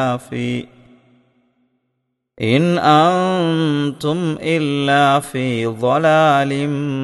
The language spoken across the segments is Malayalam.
في إن أنتم إلا في ضلال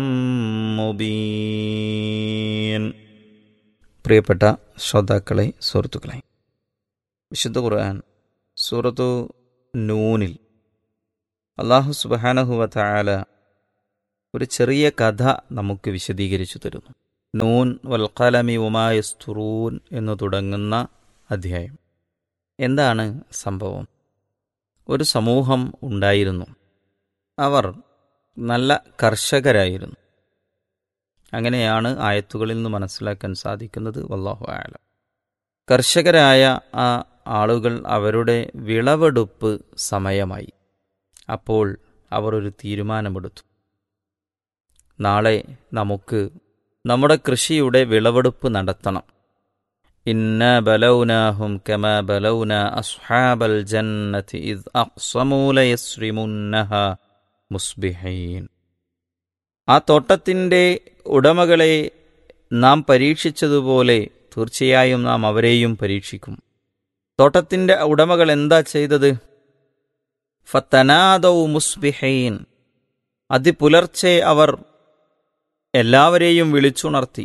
مبين പ്രിയപ്പെട്ട ശ്രോതാക്കളെ സുഹൃത്തുക്കളെ വിശുദ്ധ ഖുർആൻ സൂറത്തു നൂനിൽ അള്ളാഹു സുബാനഹുവ താല ഒരു ചെറിയ കഥ നമുക്ക് വിശദീകരിച്ചു തരുന്നു നൂൻ വൽക്കലമി ഉമായസ്തുറൂൻ എന്ന് തുടങ്ങുന്ന അധ്യായം എന്താണ് സംഭവം ഒരു സമൂഹം ഉണ്ടായിരുന്നു അവർ നല്ല കർഷകരായിരുന്നു അങ്ങനെയാണ് ആയത്തുകളിൽ നിന്ന് മനസ്സിലാക്കാൻ സാധിക്കുന്നത് വല്ലാഹു ആലം കർഷകരായ ആ ആളുകൾ അവരുടെ വിളവെടുപ്പ് സമയമായി അപ്പോൾ അവർ ഒരു തീരുമാനമെടുത്തു നാളെ നമുക്ക് നമ്മുടെ കൃഷിയുടെ വിളവെടുപ്പ് നടത്തണം ഇന്ന ബലൗനാഹും കമ ബലൗന അസ്ഹാബൽ ജന്നതി ഇദ് അഖ്സമൂലയസ്രിമുന്നഹ മുസ്ബിഹീൻ ആ തോട്ടത്തിൻ്റെ ഉടമകളെ നാം പരീക്ഷിച്ചതുപോലെ തീർച്ചയായും നാം അവരെയും പരീക്ഷിക്കും തോട്ടത്തിൻ്റെ ഉടമകൾ എന്താ ചെയ്തത് ഫത്തനാദൗ മുസ്ബിഹീൻ അതിപുലർച്ചെ അവർ എല്ലാവരെയും വിളിച്ചുണർത്തി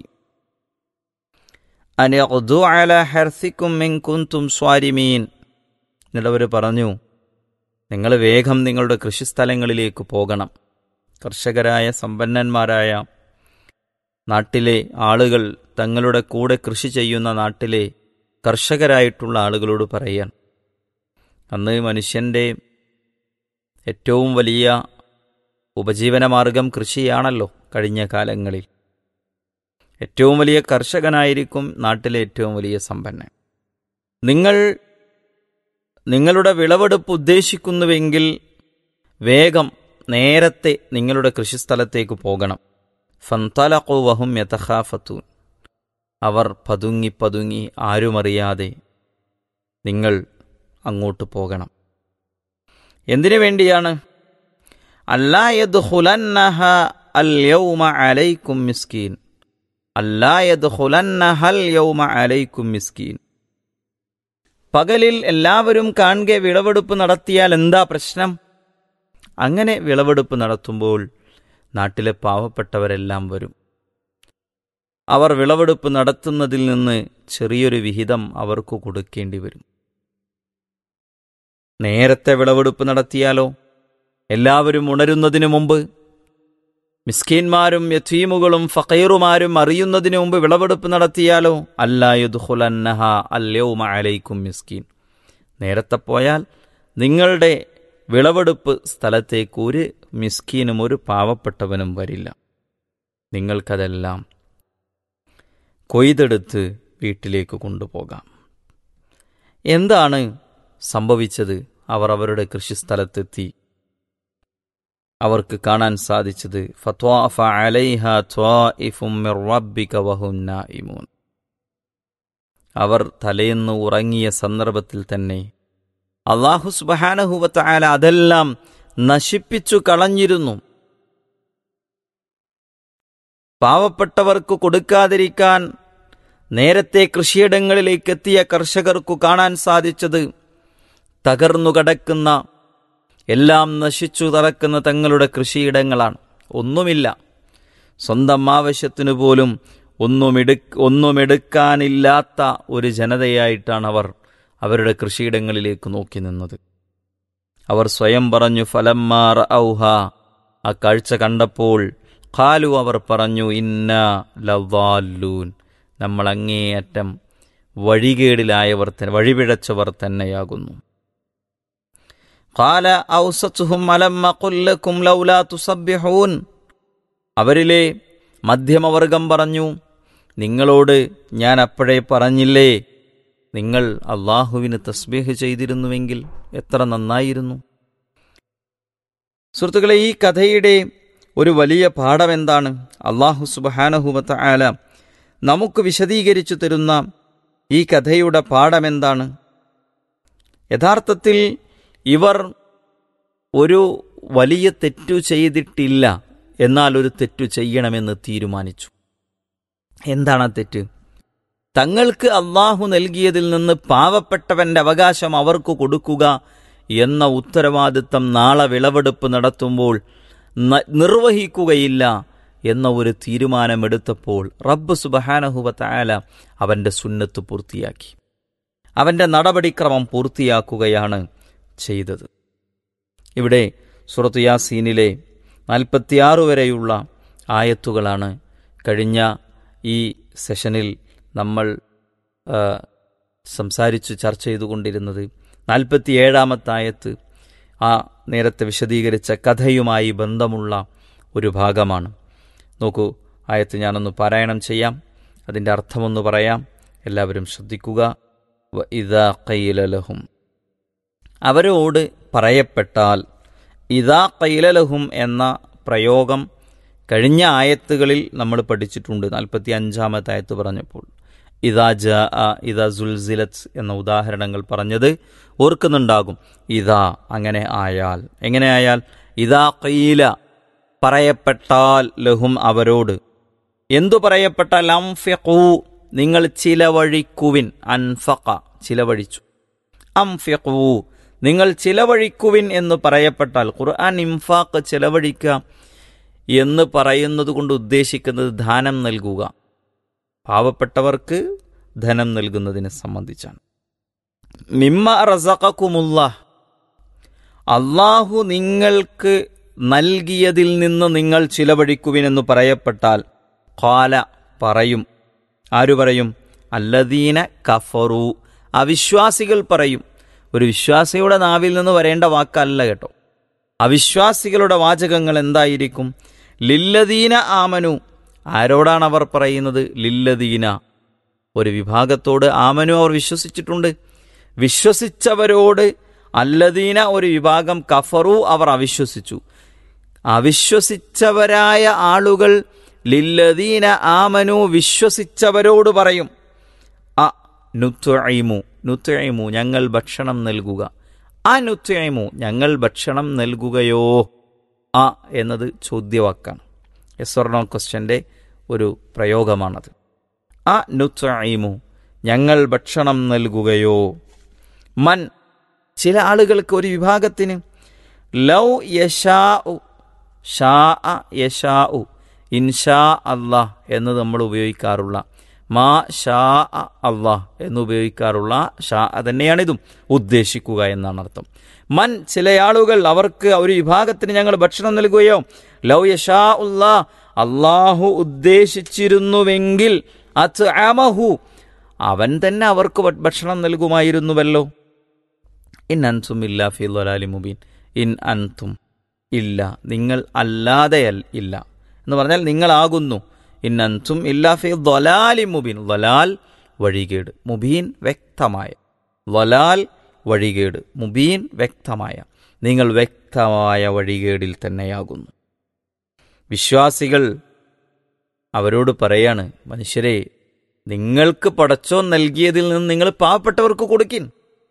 അനഖ്ദു അല ഹർസിക്കും മിൻ കുന്തും സ്വാരിമീൻ എന്നിട്ടവർ പറഞ്ഞു നിങ്ങൾ വേഗം നിങ്ങളുടെ കൃഷിസ്ഥലങ്ങളിലേക്ക് പോകണം കർഷകരായ സമ്പന്നന്മാരായ നാട്ടിലെ ആളുകൾ തങ്ങളുടെ കൂടെ കൃഷി ചെയ്യുന്ന നാട്ടിലെ കർഷകരായിട്ടുള്ള ആളുകളോട് പറയാൻ അന്ന് മനുഷ്യൻ്റെ ഏറ്റവും വലിയ ഉപജീവനമാർഗം കൃഷിയാണല്ലോ കഴിഞ്ഞ കാലങ്ങളിൽ ഏറ്റവും വലിയ കർഷകനായിരിക്കും നാട്ടിലെ ഏറ്റവും വലിയ സമ്പന്നൻ നിങ്ങൾ നിങ്ങളുടെ വിളവെടുപ്പ് ഉദ്ദേശിക്കുന്നുവെങ്കിൽ വേഗം നേരത്തെ നിങ്ങളുടെ കൃഷിസ്ഥലത്തേക്ക് പോകണം ഫന്തലഖു വഹും യതഖാഫത്തൂൻ അവർ പതുങ്ങി പതുങ്ങി ആരുമറിയാതെ നിങ്ങൾ അങ്ങോട്ട് പോകണം എന്തിനു വേണ്ടിയാണ് അല്ലായദ്ഹുലന്നഹ അൽ യൗമ അലൈക്കും മിസ്കീൻ അല്ലായദ്ഹുലന്നഹൽ യൗമ അലൈക്കും മിസ്കീൻ പകലിൽ എല്ലാവരും കാണുക വിളവെടുപ്പ് നടത്തിയാൽ എന്താ പ്രശ്നം അങ്ങനെ വിളവെടുപ്പ് നടത്തുമ്പോൾ നാട്ടിലെ പാവപ്പെട്ടവരെല്ലാം വരും അവർ വിളവെടുപ്പ് നടത്തുന്നതിൽ നിന്ന് ചെറിയൊരു വിഹിതം അവർക്ക് കൊടുക്കേണ്ടി വരും നേരത്തെ വിളവെടുപ്പ് നടത്തിയാലോ എല്ലാവരും ഉണരുന്നതിനു മുമ്പ് മിസ്കീന്മാരും യഥീമുകളും ഫക്കീറുമാരും അറിയുന്നതിനു മുമ്പ് വിളവെടുപ്പ് നടത്തിയാലോ അല്ലായുദ്ഹുലന്നഹ അല്യൗമ അലൈക്കും മിസ്കീൻ നേരത്തെ പോയാൽ നിങ്ങളുടെ വിളവെടുപ്പ് സ്ഥലത്തേക്ക് ഒരു മിസ്കീനും ഒരു പാവപ്പെട്ടവനും വരില്ല നിങ്ങൾക്കതെല്ലാം കൊയ്തെടുത്ത് വീട്ടിലേക്ക് കൊണ്ടുപോകാം എന്താണ് സംഭവിച്ചത് അവർ അവരുടെ കൃഷിസ്ഥലത്തെത്തി അവർക്ക് കാണാൻ സാധിച്ചത് ഫത്വാഫ അലൈഹ ത്വാഇഫും മിർ റബ്ബിക വഹും നായിമൂൻ അവർ തലേന്ന് ഉറങ്ങിയ സന്ദർഭത്തിൽ തന്നെ അള്ളാഹു സുബഹാനഹുവത്തായാല അതെല്ലാം നശിപ്പിച്ചു കളഞ്ഞിരുന്നു പാവപ്പെട്ടവർക്ക് കൊടുക്കാതിരിക്കാൻ നേരത്തെ കൃഷിയിടങ്ങളിലേക്ക് എത്തിയ കർഷകർക്കു കാണാൻ സാധിച്ചത് തകർന്നു കിടക്കുന്ന എല്ലാം നശിച്ചു തറക്കുന്ന തങ്ങളുടെ കൃഷിയിടങ്ങളാണ് ഒന്നുമില്ല സ്വന്തം ആവശ്യത്തിനു പോലും ഒന്നുമെടു ഒന്നുമെടുക്കാനില്ലാത്ത ഒരു ജനതയായിട്ടാണ് അവർ അവരുടെ കൃഷിയിടങ്ങളിലേക്ക് നോക്കി നിന്നത് അവർ സ്വയം പറഞ്ഞു ഫലമ്മാർ ഔഹ ആ കാഴ്ച കണ്ടപ്പോൾ ഖാലു അവർ പറഞ്ഞു ഇന്ന ലവാല്ലൂൻ നമ്മൾ അങ്ങേയറ്റം വഴികേടിലായവർ തന്നെ വഴിപിഴച്ചവർ തന്നെയാകുന്നു ഖാല ഔസത്തുഹും അലമ്മ കൊല്ലക്കും ലൗലാ തുസബ്യഹൂൻ അവരിലെ മധ്യമവർഗം പറഞ്ഞു നിങ്ങളോട് ഞാൻ അപ്പോഴേ പറഞ്ഞില്ലേ നിങ്ങൾ അള്ളാഹുവിന് തസ്ബീഹ് ചെയ്തിരുന്നുവെങ്കിൽ എത്ര നന്നായിരുന്നു സുഹൃത്തുക്കളെ ഈ കഥയുടെ ഒരു വലിയ പാഠം എന്താണ് അള്ളാഹു സുബഹാനഹുബത്ത ആല നമുക്ക് വിശദീകരിച്ചു തരുന്ന ഈ കഥയുടെ പാഠം എന്താണ് യഥാർത്ഥത്തിൽ ഇവർ ഒരു വലിയ തെറ്റു ചെയ്തിട്ടില്ല എന്നാൽ ഒരു തെറ്റു ചെയ്യണമെന്ന് തീരുമാനിച്ചു എന്താണ് ആ തെറ്റ് തങ്ങൾക്ക് അള്ളാഹു നൽകിയതിൽ നിന്ന് പാവപ്പെട്ടവന്റെ അവകാശം അവർക്ക് കൊടുക്കുക എന്ന ഉത്തരവാദിത്തം നാളെ വിളവെടുപ്പ് നടത്തുമ്പോൾ ന- നിർവഹിക്കുകയില്ല എന്ന ഒരു തീരുമാനമെടുത്തപ്പോൾ റബ്ബ് സുബഹാനഹുവത്തായാല അവന്റെ സുന്നത്ത് പൂർത്തിയാക്കി അവന്റെ നടപടിക്രമം പൂർത്തിയാക്കുകയാണ് ചെയ്തത് ഇവിടെ സുറത്ത് യാസീനിലെ നാൽപ്പത്തിയാറ് വരെയുള്ള ആയത്തുകളാണ് കഴിഞ്ഞ ഈ സെഷനിൽ നമ്മൾ ആ, സംസാരിച്ച് ചർച്ച ചെയ്തുകൊണ്ടിരുന്നത് നാൽപ്പത്തിയേഴാമത്തെ ആയത്ത് ആ നേരത്തെ വിശദീകരിച്ച കഥയുമായി ബന്ധമുള്ള ഒരു ഭാഗമാണ് നോക്കൂ ആയത്ത് ഞാനൊന്ന് പാരായണം ചെയ്യാം അതിൻ്റെ അർത്ഥമൊന്ന് പറയാം എല്ലാവരും ശ്രദ്ധിക്കുക വ ഇദാ ഖൈല ലഹും അവരോട് പറയപ്പെട്ടാൽ ഇതാ കൈലലഹും എന്ന പ്രയോഗം കഴിഞ്ഞ ആയത്തുകളിൽ നമ്മൾ പഠിച്ചിട്ടുണ്ട് നാൽപ്പത്തി അഞ്ചാമത്തെ ആയത്ത് പറഞ്ഞപ്പോൾ ഇതാ ജ ഇതാ സുൽസിലത്ത് എന്ന ഉദാഹരണങ്ങൾ പറഞ്ഞത് ഓർക്കുന്നുണ്ടാകും ഇതാ അങ്ങനെ ആയാൽ എങ്ങനെ ആയാൽ ഇതാ കൈല പറയപ്പെട്ടാൽ ലഹും അവരോട് എന്തു പറയപ്പെട്ടാൽ അംഫിഖൂ നിങ്ങൾ ചിലവഴിക്കുവിൻ അൻഫഖ ചിലവഴിച്ചു അംഫിഖൂ നിങ്ങൾ ചിലവഴിക്കുവിൻ എന്ന് പറയപ്പെട്ടാൽ ഖുർആൻ ഇംഫാഖ് ചിലവഴിക്കുക എന്ന് പറയുന്നത് കൊണ്ട് ഉദ്ദേശിക്കുന്നത് ദാനം നൽകുക പാവപ്പെട്ടവർക്ക് ധനം നൽകുന്നതിനെ സംബന്ധിച്ചാണ് മിമ്മ റസഖക്കുമുള്ള അള്ളാഹു നിങ്ങൾക്ക് നൽകിയതിൽ നിന്ന് നിങ്ങൾ ചിലവഴിക്കുവിനെന്ന് പറയപ്പെട്ടാൽ ഖാല പറയും ആരു പറയും അല്ലദീന കഫറു അവിശ്വാസികൾ പറയും ഒരു വിശ്വാസിയുടെ നാവിൽ നിന്ന് വരേണ്ട വാക്കല്ല കേട്ടോ അവിശ്വാസികളുടെ വാചകങ്ങൾ എന്തായിരിക്കും ലില്ലദീന ആമനു ആരോടാണ് അവർ പറയുന്നത് ലില്ലദീന ഒരു വിഭാഗത്തോട് ആമനു അവർ വിശ്വസിച്ചിട്ടുണ്ട് വിശ്വസിച്ചവരോട് അല്ലദീന ഒരു വിഭാഗം കഫറു അവർ അവിശ്വസിച്ചു അവിശ്വസിച്ചവരായ ആളുകൾ ലില്ലദീന ആമനു വിശ്വസിച്ചവരോട് പറയും അ നുത്വൈമു നുത്വൈമു ഞങ്ങൾ ഭക്ഷണം നൽകുക ആ നുത്വൈമു ഞങ്ങൾ ഭക്ഷണം നൽകുകയോ ആ എന്നത് ചോദ്യവാക്കാണ് എസ് ഓർ നോ ക്വസ്റ്റ്യൻ്റെ ഒരു പ്രയോഗമാണത് ആ നുത്വൈമു ഞങ്ങൾ ഭക്ഷണം നൽകുകയോ മൻ ചില ആളുകൾക്ക് ഒരു വിഭാഗത്തിന് ലൗ യശാ ഷാ യശാ ഇൻഷാ അള്ളാഹ് എന്ന് നമ്മൾ ഉപയോഗിക്കാറുള്ള മാ ഷാ അള്ളാഹ് എന്ന് ഉപയോഗിക്കാറുള്ള ഷാ തന്നെയാണിതും ഉദ്ദേശിക്കുക എന്നാണ് അർത്ഥം മൻ ചില ആളുകൾ അവർക്ക് ഒരു വിഭാഗത്തിന് ഞങ്ങൾ ഭക്ഷണം നൽകുകയോ ലൗ യഷാ ഉല്ലാ അള്ളാഹു ഉദ്ദേശിച്ചിരുന്നുവെങ്കിൽ അത് അമഹു അവൻ തന്നെ അവർക്ക് ഭ- ഭക്ഷണം നൽകുമായിരുന്നുവല്ലോ ഇൻ അൻതും ഇല്ല ഫി ളലാലി മുബീൻ ഇൻ അൻതും ഇല്ല നിങ്ങൾ അല്ലാതെ അൽ- ഇല്ല എന്ന് പറഞ്ഞാൽ നിങ്ങളാകുന്നു ഇൻ അൻതും ഇല്ല ഫി ളലാലി മുബീൻ ളലാൽ വഴികേട് മുബീൻ വ്യക്തമായ ളലാൽ വഴികേട് മുബീൻ വ്യക്തമായ നിങ്ങൾ വ്യക്തമായ വഴികേടിൽ തന്നെയാകുന്നു വിശ്വാസികൾ അവരോട് പറയാണ് മനുഷ്യരെ നിങ്ങൾക്ക് പടച്ചോ നൽകിയതിൽ നിന്ന് നിങ്ങൾ പാവപ്പെട്ടവർക്ക് കൊടുക്കിൻ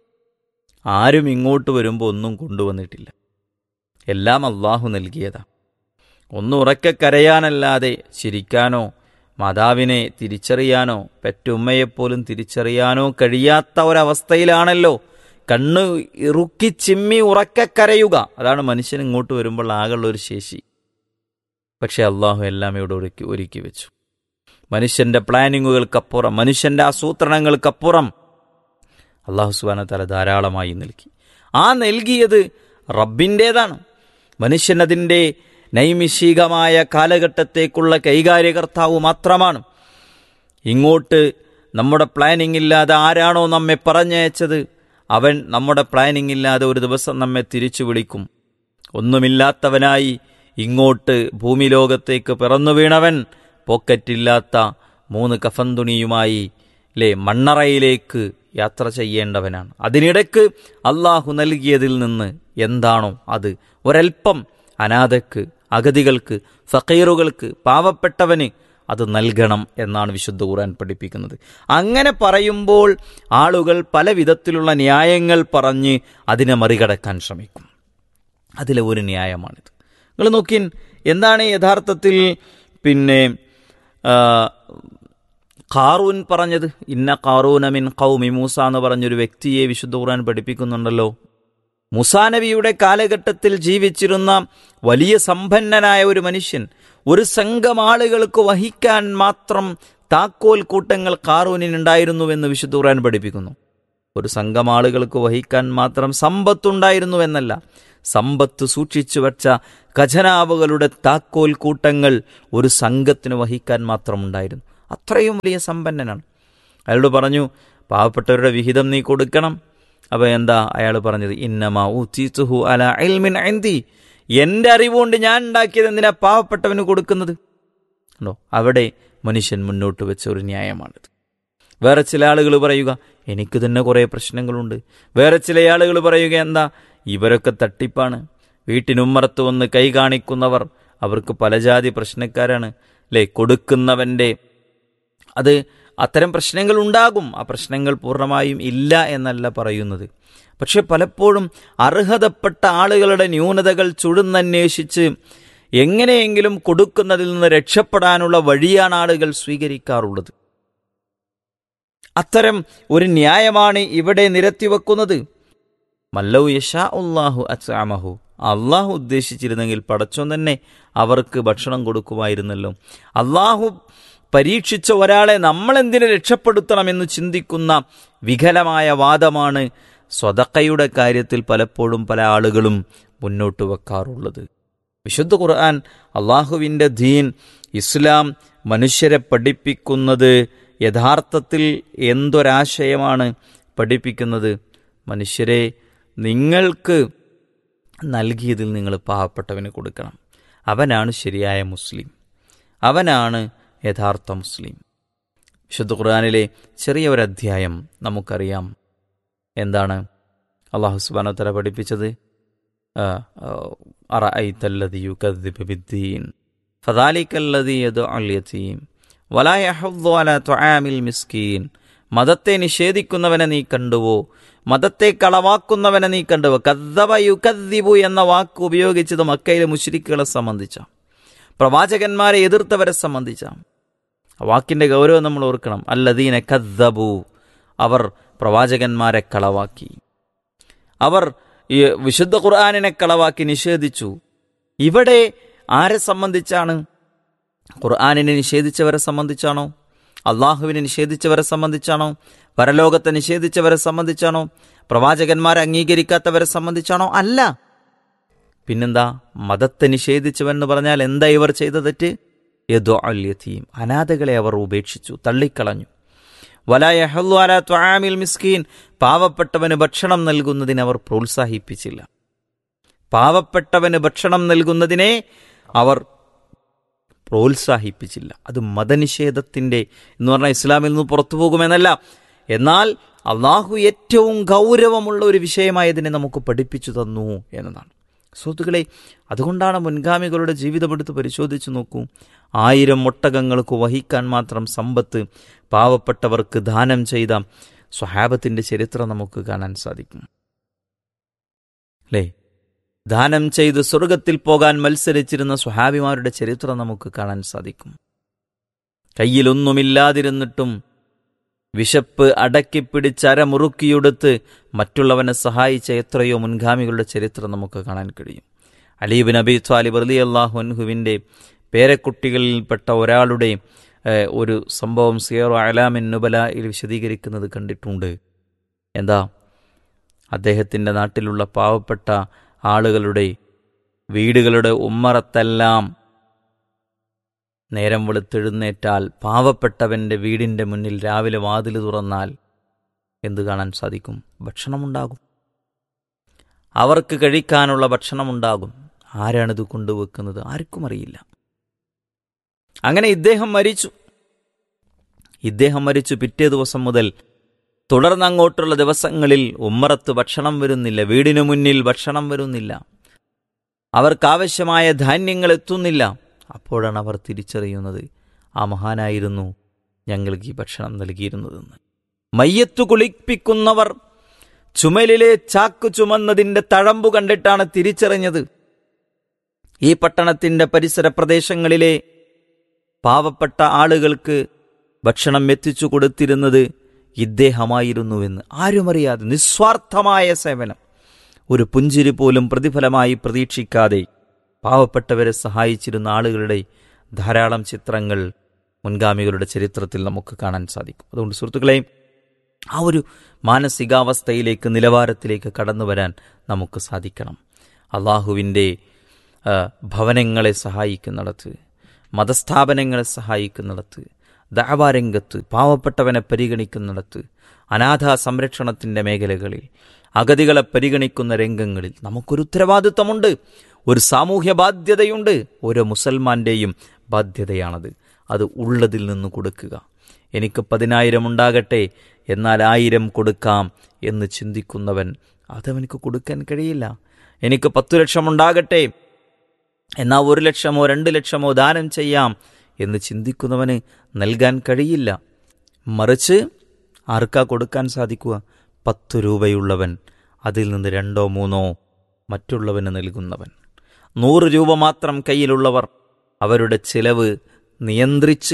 ആരും ഇങ്ങോട്ട് വരുമ്പോൾ ഒന്നും കൊണ്ടുവന്നിട്ടില്ല എല്ലാം അള്ളാഹു നൽകിയതാ ഒന്ന് ഉറക്കെ കരയാനല്ലാതെ ചിരിക്കാനോ മാതാവിനെ തിരിച്ചറിയാനോ പെറ്റുമ്മയെപ്പോലും തിരിച്ചറിയാനോ കഴിയാത്ത ഒരവസ്ഥയിലാണല്ലോ കണ്ണ് ഇറുക്കി ചിമ്മി ഉറക്കെ കരയുക അതാണ് മനുഷ്യൻ ഇങ്ങോട്ട് വരുമ്പോൾ ആകെയുള്ള ഒരു ശേഷി പക്ഷെ അള്ളാഹു എല്ലാം ഇവിടെ ഒരുക്കി ഒരുക്കി വെച്ചു മനുഷ്യന്റെ പ്ലാനിങ്ങുകൾക്കപ്പുറം മനുഷ്യന്റെ ആസൂത്രണങ്ങൾക്കപ്പുറം അള്ളാഹു സുബാന തല ധാരാളമായി നൽകി ആ നൽകിയത് റബ്ബിൻ്റേതാണ് മനുഷ്യൻ അതിൻ്റെ നൈമിഷികമായ കാലഘട്ടത്തേക്കുള്ള കൈകാര്യകർത്താവ് മാത്രമാണ് ഇങ്ങോട്ട് നമ്മുടെ പ്ലാനിംഗ് ഇല്ലാതെ ആരാണോ നമ്മെ പറഞ്ഞയച്ചത് അവൻ നമ്മുടെ പ്ലാനിംഗ് ഇല്ലാതെ ഒരു ദിവസം നമ്മെ തിരിച്ചു വിളിക്കും ഒന്നുമില്ലാത്തവനായി ഇങ്ങോട്ട് ഭൂമി ലോകത്തേക്ക് പിറന്നു വീണവൻ പോക്കറ്റില്ലാത്ത മൂന്ന് കഫൻ തുണിയുമായി ലെ മണ്ണറയിലേക്ക് യാത്ര ചെയ്യേണ്ടവനാണ് അതിനിടയ്ക്ക് അള്ളാഹു നൽകിയതിൽ നിന്ന് എന്താണോ അത് ഒരൽപ്പം അനാഥക്ക് അഗതികൾക്ക് ഫക്കീറുകൾക്ക് പാവപ്പെട്ടവന് അത് നൽകണം എന്നാണ് വിശുദ്ധ ഖുർആൻ പഠിപ്പിക്കുന്നത് അങ്ങനെ പറയുമ്പോൾ ആളുകൾ പല വിധത്തിലുള്ള ന്യായങ്ങൾ പറഞ്ഞ് അതിനെ മറികടക്കാൻ ശ്രമിക്കും അതിലെ ഒരു ന്യായമാണിത് നിങ്ങൾ നോക്കിൻ എന്താണ് യഥാർത്ഥത്തിൽ പിന്നെ ആ, ഖാറൂൻ പറഞ്ഞത് ഇന്ന ഖാറൂന മിൻ ഖൗമി മൂസ എന്ന് പറഞ്ഞൊരു വ്യക്തിയെ വിശുദ്ധ ഖുർആൻ പഠിപ്പിക്കുന്നുണ്ടല്ലോ മുസാ നബിയുടെ കാലഘട്ടത്തിൽ ജീവിച്ചിരുന്ന വലിയ സമ്പന്നനായ ഒരു മനുഷ്യൻ ഒരു സംഘം ആളുകൾക്ക് വഹിക്കാൻ മാത്രം താക്കോൽ കൂട്ടങ്ങൾ ഖാറൂനിനുണ്ടായിരുന്നുവെന്ന് വിശുദ്ധ ഖുർആൻ പഠിപ്പിക്കുന്നു ഒരു സംഘം ആളുകൾക്ക് വഹിക്കാൻ മാത്രം സമ്പത്തുണ്ടായിരുന്നുവെന്നല്ല സമ്പത്ത് സൂക്ഷിച്ചു വച്ച ഖജനാവുകളുടെ താക്കോൽ കൂട്ടങ്ങൾ ഒരു സംഘത്തിന് വഹിക്കാൻ മാത്രമുണ്ടായിരുന്നു അത്രയും വലിയ സമ്പന്നനാണ് അയാളോട് പറഞ്ഞു പാവപ്പെട്ടവരുടെ വിഹിതം നീ കൊടുക്കണം അപ്പോൾ എന്താ അയാൾ പറഞ്ഞത് ഇന്നമാ ഊത്തീസുഹു അല ഇൽമിൻ ഐന്തി എൻ്റെ അറിവുകൊണ്ട് ഞാൻ ഉണ്ടാക്കിയത് എന്തിനാ പാവപ്പെട്ടവന് കൊടുക്കുന്നത് ഉണ്ടോ അവിടെ മനുഷ്യൻ മുന്നോട്ട് വെച്ച ഒരു ന്യായമാണിത് വേറെ ചില ആളുകൾ പറയുക എനിക്ക് തന്നെ കുറേ പ്രശ്നങ്ങളുണ്ട് വേറെ ചില ആളുകൾ പറയുക എന്താ ഇവരൊക്കെ തട്ടിപ്പാണ് വീട്ടിനുമ്മറത്ത് വന്ന് കൈ കാണിക്കുന്നവർ അവർക്ക് പല ജാതി പ്രശ്നക്കാരാണ് അല്ലേ കൊടുക്കുന്നവൻ്റെ അത് അത്തരം പ്രശ്നങ്ങൾ ഉണ്ടാകും ആ പ്രശ്നങ്ങൾ പൂർണ്ണമായും ഇല്ല എന്നല്ല പറയുന്നത് പക്ഷെ പലപ്പോഴും അർഹതപ്പെട്ട ആളുകളുടെ ന്യൂനതകൾ ചുഴുന്നന്വേഷിച്ച് എങ്ങനെയെങ്കിലും കൊടുക്കുന്നതിൽ നിന്ന് രക്ഷപ്പെടാനുള്ള വഴിയാണ് ആളുകൾ സ്വീകരിക്കാറുള്ളത് അത്തരം ഒരു ന്യായമാണ് ഇവിടെ നിരത്തിവെക്കുന്നത് മല്ലൗ യഷാ ഉള്ളാഹു അച്ചാമഹു അള്ളാഹു ഉദ്ദേശിച്ചിരുന്നെങ്കിൽ പടച്ചോൻ തന്നെ അവർക്ക് ഭക്ഷണം കൊടുക്കുമായിരുന്നല്ലോ അള്ളാഹു പരീക്ഷിച്ച ഒരാളെ നമ്മളെന്തിനു രക്ഷപ്പെടുത്തണമെന്ന് ചിന്തിക്കുന്ന വികലമായ വാദമാണ് സ്വതക്കയുടെ കാര്യത്തിൽ പലപ്പോഴും പല ആളുകളും മുന്നോട്ട് വെക്കാറുള്ളത് വിശുദ്ധ ഖുർആൻ അള്ളാഹുവിൻ്റെ ദീൻ ഇസ്ലാം മനുഷ്യരെ പഠിപ്പിക്കുന്നത് യഥാർത്ഥത്തിൽ എന്തൊരാശയമാണ് പഠിപ്പിക്കുന്നത് മനുഷ്യരെ നിങ്ങൾക്ക് നൽകിയതിൽ നിങ്ങൾ പാവപ്പെട്ടവന് കൊടുക്കണം അവനാണ് ശരിയായ മുസ്ലിം അവനാണ് യഥാർത്ഥ മുസ്ലിം വിശുദ്ധ ഖുർആാനിലെ ചെറിയ ഒരു അധ്യായം നമുക്കറിയാം എന്താണ് അള്ളാഹു സുബാനോത്തര പഠിപ്പിച്ചത് അറഅയ്തല്ലദിയു കദ്ദിബിദ്ദീൻ ഫദാലിക്കല്ലദി യദു അൽ യതീം വലാ യഹുദ്ദു അലാ തുആമിൽ മിസ്കീൻ മതത്തെ നിഷേധിക്കുന്നവനെ നീ കണ്ടുവോ മതത്തെ കളവാക്കുന്നവനെ നീ കണ്ടുവോ കദ്ദബ യുകദ്ദിബു എന്ന വാക്ക് ഉപയോഗിച്ചത് മക്കയിലെ മുശ്രിക്കുകളെ സംബന്ധിച്ച പ്രവാചകന്മാരെ എതിർത്തവരെ സംബന്ധിച്ച വാക്കിന്റെ ഗൗരവം നമ്മൾ ഓർക്കണം അല്ലദീന കദ്ദബു അവർ പ്രവാചകന്മാരെ കളവാക്കി അവർ ഈ വിശുദ്ധ ഖുർആാനിനെ കളവാക്കി നിഷേധിച്ചു ഇവിടെ ആരെ സംബന്ധിച്ചാണ് ഖുർആാനിനെ നിഷേധിച്ചവരെ സംബന്ധിച്ചാണോ അള്ളാഹുവിനെ നിഷേധിച്ചവരെ സംബന്ധിച്ചാണോ പരലോകത്തെ നിഷേധിച്ചവരെ സംബന്ധിച്ചാണോ പ്രവാചകന്മാരെ അംഗീകരിക്കാത്തവരെ സംബന്ധിച്ചാണോ അല്ല പിന്നെന്താ മതത്തെ നിഷേധിച്ചവെന്ന് പറഞ്ഞാൽ എന്താ ഇവർ ചെയ്ത തെറ്റ് യദോ അല്യത്തീം അനാഥകളെ അവർ ഉപേക്ഷിച്ചു തള്ളിക്കളഞ്ഞു വലായഹല്ലു അല ത്വാമിൽ മിസ്കീൻ പാവപ്പെട്ടവന് ഭക്ഷണം നൽകുന്നതിന് അവർ പ്രോത്സാഹിപ്പിച്ചില്ല പാവപ്പെട്ടവന് ഭക്ഷണം നൽകുന്നതിനെ അവർ പ്രോത്സാഹിപ്പിച്ചില്ല അത് മതനിഷേധത്തിൻ്റെ എന്ന് പറഞ്ഞാൽ ഇസ്ലാമിൽ നിന്ന് പുറത്തു പോകുമെന്നല്ല എന്നാൽ അള്ളാഹു ഏറ്റവും ഗൗരവമുള്ള ഒരു വിഷയമായതിനെ നമുക്ക് പഠിപ്പിച്ചു തന്നു എന്നതാണ് സുഹൃത്തുക്കളെ അതുകൊണ്ടാണ് മുൻഗാമികളുടെ ജീവിതമെടുത്ത് പരിശോധിച്ചു നോക്കൂ ആയിരം ഒട്ടകങ്ങൾക്ക് വഹിക്കാൻ മാത്രം സമ്പത്ത് പാവപ്പെട്ടവർക്ക് ദാനം ചെയ്ത സ്വഹാബത്തിൻ്റെ ചരിത്രം നമുക്ക് കാണാൻ സാധിക്കും അല്ലേ ദാനം ചെയ്ത് സ്വർഗത്തിൽ പോകാൻ മത്സരിച്ചിരുന്ന സ്വഹാബിമാരുടെ ചരിത്രം നമുക്ക് കാണാൻ സാധിക്കും കയ്യിലൊന്നുമില്ലാതിരുന്നിട്ടും വിശപ്പ് അടക്കിപ്പിടിച്ച് അരമുറുക്കിയെടുത്ത് മറ്റുള്ളവനെ സഹായിച്ച എത്രയോ മുൻഗാമികളുടെ ചരിത്രം നമുക്ക് കാണാൻ കഴിയും അലീബ് നബി ത്വാലിബ് അലി അള്ളാഹു അൻഹുവിൻ്റെ പേരക്കുട്ടികളിൽപ്പെട്ട ഒരാളുടെ ഒരു സംഭവം സിയറോ അലാമിൻ നുബലയിൽ വിശദീകരിക്കുന്നത് കണ്ടിട്ടുണ്ട് എന്താ അദ്ദേഹത്തിൻ്റെ നാട്ടിലുള്ള പാവപ്പെട്ട ആളുകളുടെ വീടുകളുടെ ഉമ്മറത്തെല്ലാം നേരം വെളുത്തെഴുന്നേറ്റാൽ പാവപ്പെട്ടവൻ്റെ വീടിൻ്റെ മുന്നിൽ രാവിലെ വാതിൽ തുറന്നാൽ എന്ത് കാണാൻ സാധിക്കും ഭക്ഷണമുണ്ടാകും അവർക്ക് കഴിക്കാനുള്ള ഭക്ഷണമുണ്ടാകും ആരാണിത് കൊണ്ടുവെക്കുന്നത് ആർക്കും അറിയില്ല അങ്ങനെ ഇദ്ദേഹം മരിച്ചു ഇദ്ദേഹം മരിച്ചു പിറ്റേ ദിവസം മുതൽ തുടർന്ന് അങ്ങോട്ടുള്ള ദിവസങ്ങളിൽ ഉമ്മറത്ത് ഭക്ഷണം വരുന്നില്ല വീടിനു മുന്നിൽ ഭക്ഷണം വരുന്നില്ല അവർക്കാവശ്യമായ ധാന്യങ്ങൾ എത്തുന്നില്ല അപ്പോഴാണ് അവർ തിരിച്ചറിയുന്നത് ആ മഹാനായിരുന്നു ഞങ്ങൾക്ക് ഈ ഭക്ഷണം നൽകിയിരുന്നതെന്ന് മയ്യത്തു കുളിപ്പിക്കുന്നവർ ചുമലിലെ ചാക്ക് ചുമന്നതിൻ്റെ തഴമ്പു കണ്ടിട്ടാണ് തിരിച്ചറിഞ്ഞത് ഈ പട്ടണത്തിൻ്റെ പരിസര പ്രദേശങ്ങളിലെ പാവപ്പെട്ട ആളുകൾക്ക് ഭക്ഷണം എത്തിച്ചു കൊടുത്തിരുന്നത് ഇദ്ദേഹമായിരുന്നുവെന്ന് ആരുമറിയാതെ നിസ്വാർത്ഥമായ സേവനം ഒരു പുഞ്ചിരി പോലും പ്രതിഫലമായി പ്രതീക്ഷിക്കാതെ പാവപ്പെട്ടവരെ സഹായിച്ചിരുന്ന ആളുകളുടെ ധാരാളം ചിത്രങ്ങൾ മുൻഗാമികളുടെ ചരിത്രത്തിൽ നമുക്ക് കാണാൻ സാധിക്കും അതുകൊണ്ട് സുഹൃത്തുക്കളെ ആ ഒരു മാനസികാവസ്ഥയിലേക്ക് നിലവാരത്തിലേക്ക് കടന്നു വരാൻ നമുക്ക് സാധിക്കണം അള്ളാഹുവിൻ്റെ ആ, ഭവനങ്ങളെ സഹായിക്കുന്നിടത്ത് മതസ്ഥാപനങ്ങളെ സഹായിക്കുന്നിടത്ത് ദാവാരംഗത്ത് പാവപ്പെട്ടവനെ പരിഗണിക്കുന്നിടത്ത് അനാഥ സംരക്ഷണത്തിൻ്റെ മേഖലകളിൽ അഗതികളെ പരിഗണിക്കുന്ന രംഗങ്ങളിൽ നമുക്കൊരു ഉത്തരവാദിത്വമുണ്ട് ഒരു സാമൂഹ്യ ബാധ്യതയുണ്ട് ഓരോ മുസൽമാന്റെയും ബാധ്യതയാണത് അത് ഉള്ളതിൽ നിന്ന് കൊടുക്കുക എനിക്ക് പതിനായിരം ഉണ്ടാകട്ടെ എന്നാൽ ആയിരം കൊടുക്കാം എന്ന് ചിന്തിക്കുന്നവൻ അതവനക്ക് കൊടുക്കാൻ കഴിയില്ല എനിക്ക് പത്തു ലക്ഷം ഉണ്ടാകട്ടെ എന്നാൽ ഒരു ലക്ഷമോ രണ്ട് ലക്ഷമോ ദാനം ചെയ്യാം എന്ന് ചിന്തിക്കുന്നവന് നൽകാൻ കഴിയില്ല മറിച്ച് ആർക്കാ കൊടുക്കാൻ സാധിക്കുക പത്തു രൂപയുള്ളവൻ അതിൽ നിന്ന് രണ്ടോ മൂന്നോ മറ്റുള്ളവന് നൽകുന്നവൻ നൂറ് രൂപ മാത്രം കയ്യിലുള്ളവർ അവരുടെ ചിലവ് നിയന്ത്രിച്ച്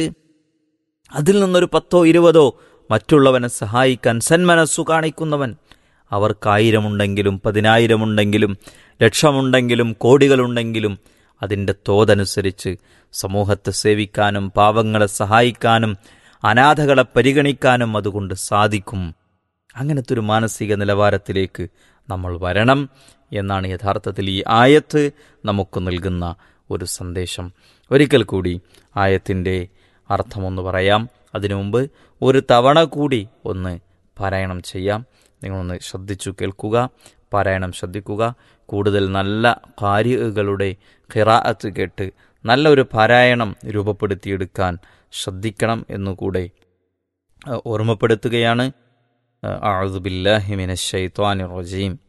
അതിൽ നിന്നൊരു പത്തോ ഇരുപതോ മറ്റുള്ളവനെ സഹായിക്കാൻ സന്മനസ്സു കാണിക്കുന്നവൻ അവർക്കായിരമുണ്ടെങ്കിലും പതിനായിരമുണ്ടെങ്കിലും ലക്ഷമുണ്ടെങ്കിലും കോടികളുണ്ടെങ്കിലും അതിൻ്റെ തോതനുസരിച്ച് സമൂഹത്തെ സേവിക്കാനും പാവങ്ങളെ സഹായിക്കാനും അനാഥകളെ പരിഗണിക്കാനും അതുകൊണ്ട് സാധിക്കും അങ്ങനത്തെ ഒരു മാനസിക നിലവാരത്തിലേക്ക് നമ്മൾ വരണം എന്നാണ് യഥാർത്ഥത്തിൽ ഈ ആയത്ത് നമുക്ക് നൽകുന്ന ഒരു സന്ദേശം ഒരിക്കൽ കൂടി ആയത്തിൻ്റെ അർത്ഥമൊന്ന് പറയാം അതിനു മുമ്പ് ഒരു തവണ കൂടി ഒന്ന് പാരായണം ചെയ്യാം നിങ്ങളൊന്ന് ശ്രദ്ധിച്ചു കേൾക്കുക പാരായണം ശ്രദ്ധിക്കുക കൂടുതൽ നല്ല കാര്യകളുടെ ഖിറാഅത്ത് കേട്ട് നല്ലൊരു പാരായണം രൂപപ്പെടുത്തിയെടുക്കാൻ ശ്രദ്ധിക്കണം എന്നുകൂടെ അഹ് ഓർമ്മപ്പെടുത്തുകയാണ് അഅൂദു ബില്ലാഹി മിനശ് ശൈത്വാനിർ റജീം